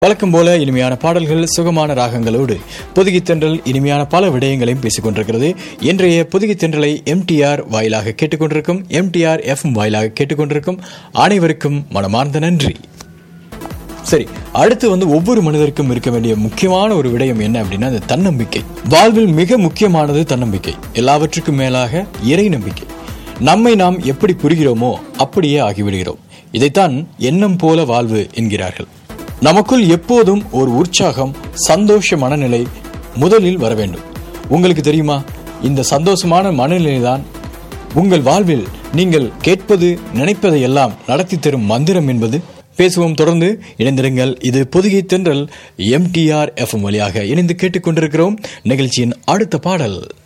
வழக்கம் போல இனிமையான பாடல்கள் சுகமான ராகங்களோடு பொதுகித்தென்றல் இனிமையான பல விடயங்களையும் பேசிக் கொண்டிருக்கிறது இன்றைய பொதுகித்தென்றலை எம்டிஆர் வாயிலாக கேட்டுக்கொண்டிருக்கும் எம்டிஆர் எஃப்எம் வாயிலாக கேட்டுக்கொண்டிருக்கும் அனைவருக்கும் மனமார்ந்த நன்றி சரி அடுத்து வந்து ஒவ்வொரு மனிதருக்கும் இருக்க வேண்டிய முக்கியமான ஒரு விடயம் என்ன அப்படின்னா அந்த தன்னம்பிக்கை வாழ்வில் மிக முக்கியமானது தன்னம்பிக்கை எல்லாவற்றுக்கும் மேலாக இறை நம்பிக்கை நம்மை நாம் எப்படி புரிகிறோமோ அப்படியே ஆகிவிடுகிறோம் இதைத்தான் எண்ணம் போல வாழ்வு என்கிறார்கள் நமக்குள் எப்போதும் ஒரு உற்சாகம் சந்தோஷ மனநிலை முதலில் வர வேண்டும் உங்களுக்கு தெரியுமா இந்த சந்தோஷமான மனநிலை தான் உங்கள் வாழ்வில் நீங்கள் கேட்பது நினைப்பதை எல்லாம் நடத்தி தரும் மந்திரம் என்பது பேசுவோம் தொடர்ந்து இணைந்திருங்கள் இது பொதுகை தென்றல் எம்டிஆர் எஃப்எம் வழியாக இணைந்து கேட்டுக்கொண்டிருக்கிறோம் நிகழ்ச்சியின் அடுத்த பாடல்